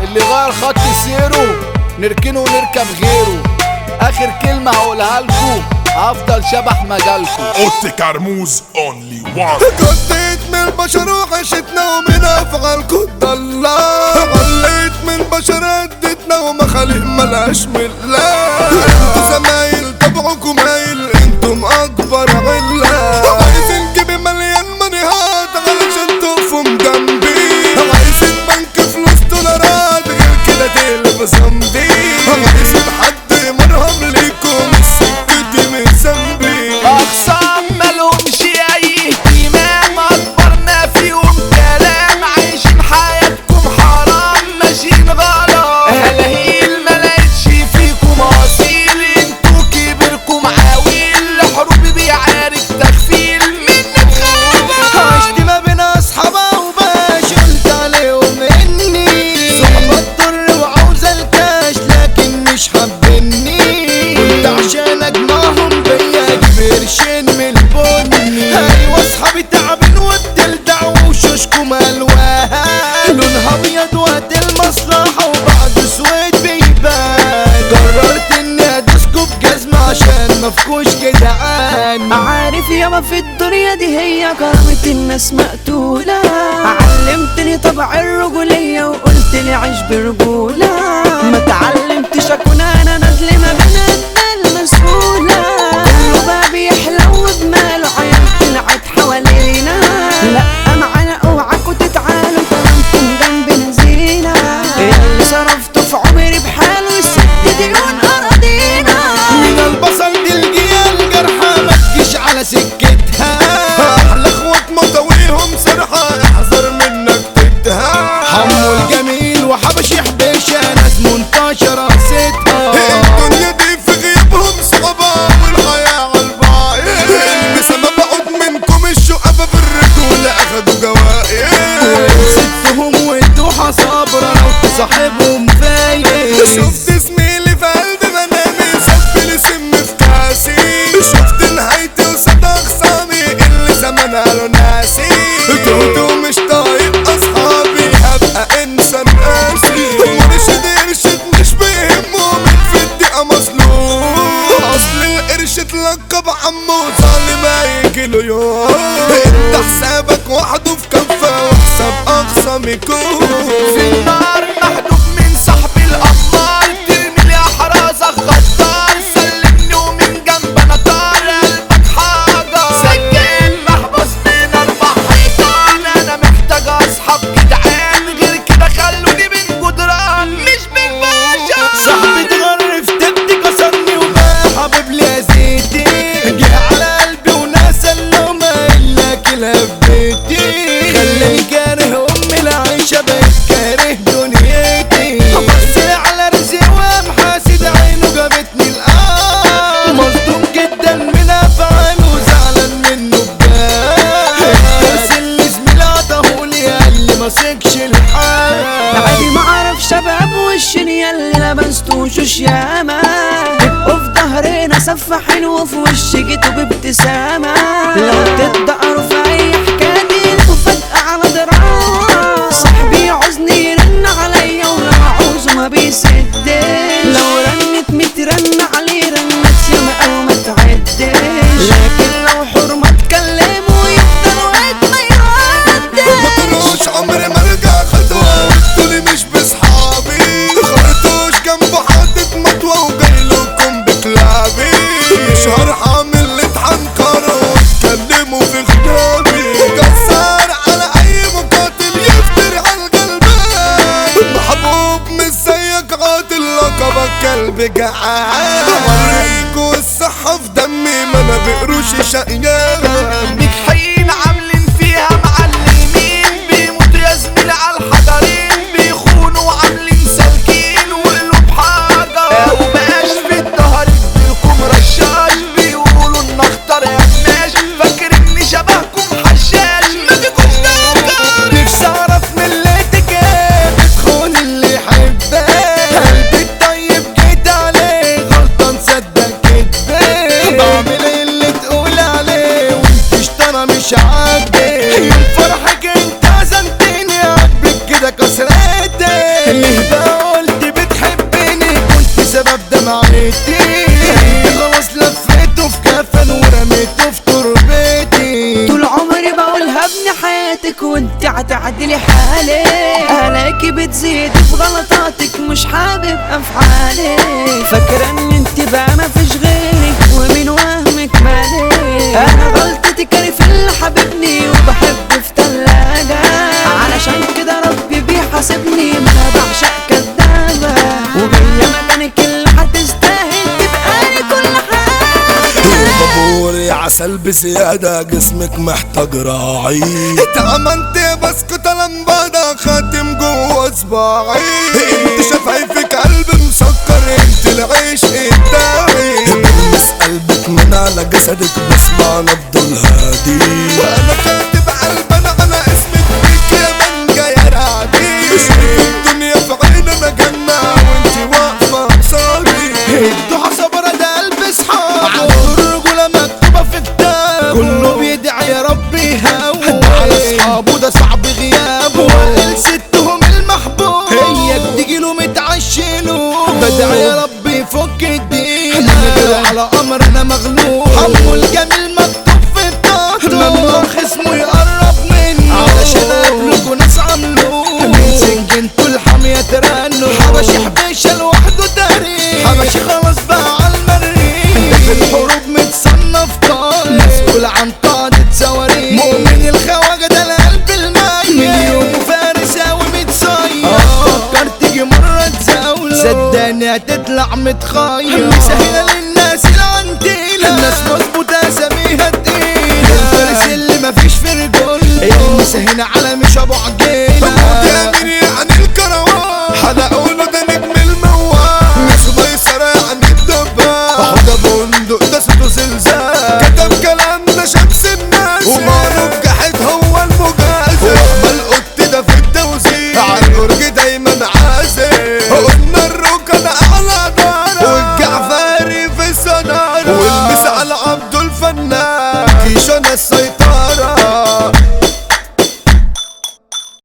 اللي غير خط سيره نركنه ونركب غيره اخر كلمة هقولها لكم هفضل شبح مجالكم اوتي كرموز اونلي وان كنت من البشر وعشتنا ومن افعالكم ضلا عليت من البشر اديتنا ومخالق ملهاش ملا انتوا زمايل تبعكم مايل انتم اكبر علا عايزين جيبي مليان منيهات علشان تقفوا جنبي عايزين بنك فلوس دولارات غير كده تقلب ذنبي عايزين حد مرهم ليكم سكتي من ذنبي اقسام مالهمش اي اهتمام اكبرنا فيهم كلام عايشين حياتكم حرام ماشيين غلط هلاهيل ملقتش فيكم اصيل انتوا كبركم عويل حروب بيعارك تخفيل منك خابة عشت ما بين اصحابها وباش قلت عليهم اني صحبة تضر وعاوزة الكاش لكن مش حابني كنت عشان اجمعهم بيا اجيب قرشين من البني ايوه اصحابي تعبين وبتلدع وشوشكم الواها لونها ابيض وقت المصلحة وبعد سويت بيبان قررت اني ادوسكوا بجزمة عشان مفكوش جدعان عارف يابا في الدنيا دي هي كرامة الناس مقتولة علمتني طبع الرجولية وقلت لي عيش برجولة ما تعلمتش اكون انا نازل ما بين الدنيا المسؤولة كله بقى بيحلو بماله عيال طلعت حوالينا لا معانا اوعكوا تتعالوا كلامكم جنبنا زينة اللي صرفته في عمري بحاله يسد ديون اراضينا من البصل دي الجيال جرحى ما تجيش على سكتها احلى اخوات مطويهم سرحة احذر منك تدها حمو الجميل وحبش يحبشها ناس منتشرة ستها الدنيا دي في غيابهم صعبة والحياة عالبايع اللي سبب عود منكم الشقفة في الرجولة اخدوا جوائز ستهم وادوها صبرة لو تصاحبهم فايق شفت زميلي في قلب منامي سبلي سم في كاسي شفت نهايتي قصاد اخصامي اللي زمان قالوا ناسي توتو مش طايق اصحابي هبقى انسان قاسي مرشد يرشد مش بيهمه من في الدقيقة مظلوم اصل القرش اتلقب عمو ظالم هيجي له يوم انت حسابك وحده في كفة وحساب اقسام يكون في النار محدود من صاحب الأبطال ترمي لي أحرازك غدار سلمني ومن جنب أنا طار قلبك حجر سجان محبوس بين أربع حيطان أنا محتاج أصحاب جدعان غير كده خلوني من جدران مش من باشا صاحبي اتغرف تبدي كسرني وبقى حبيب لي يا زيتي جه على قلبي وناس اللي ما الا كلها في بيتي خلاني كاره امي العيشه بقيت كاره دنيتي بص على رزقي ومحاسد عينه جابتني الآن مصدوم جدا من افعاله وزعلان منه بجد الدرس اللي زميلي عطاهولي قال لي ماسكش الحال عادي ما اعرف شباب والشنيا اللي لبستوش ياما تبقوا في ظهرنا سفاحين وفي وش جيتوا بابتسامة لو تتدقروا في اي حكاية تلقوا فجأة على دراع صاحبي يعوزني يرن عليا ولو عاوزه ما بيسدش لو رنت مترن عليه رنت ياما او ما تعدش لكن لو حرمة تكلمه يفضل وقت ما يردش مطروش عمري ما ارجع خطوة وانتولي مش بصحابي خرطوش جنبه حاطط مطوة وجاي لكم بكلابي مش هرحم اللي اتحنكروا واتكلموا في خدودي هتعدلي حالي الاقي بتزيد في غلطاتك مش حابب افعالي فاكرة ان انت بقى ما فيش غيرك ومن وهمك مالي انا غلطتي كان في اللي حبيبني وبحب في تلاجة علشان كده ربي بيحاسبني ما انا بعشق كدابة وجاية مكانك اللي هتستاهل تبقى لي كل حاجة بابور يا عسل بزيادة جسمك محتاج راعي اتعملت بسكت لمبادة خاتم جوه صباعي انت شفايفك قلب مسكر انت العيش الداعي بلمس قلبك من على جسدك بسمع نبض الهادي وانا كاتب قلبنا على اسمك بيك يا منجا يا رعدي اسمك الدنيا في عيننا جنة وانت واقفة قصادي الضحى صبرة ده قلب صحابه عنده الرجولة مكتوبة في كتاب كله بيدعي يا رب يهون على اصحابه ده صعب غيابه وقال ستهم المحبوب هي بتجيله متعشنه بدعي يا رب يفك الدين من على امر انا مغلوب حمو الجميل مكتوب في بطاقته ممنوع خصمه يقرب مني علشان اقابلكوا ناس عملوه من سنجنته الحامية ترنه حبشي حبيشة لوحده تاريخ حبشي خلاص بقى على المريخ في الحروب متصنف طار مسؤول عن قادة صواريخ مؤمن الخواجة ده القلب الميت مليون فارساوي متصير فكر تيجي مرة تزاوله صدقني هتطلع متخير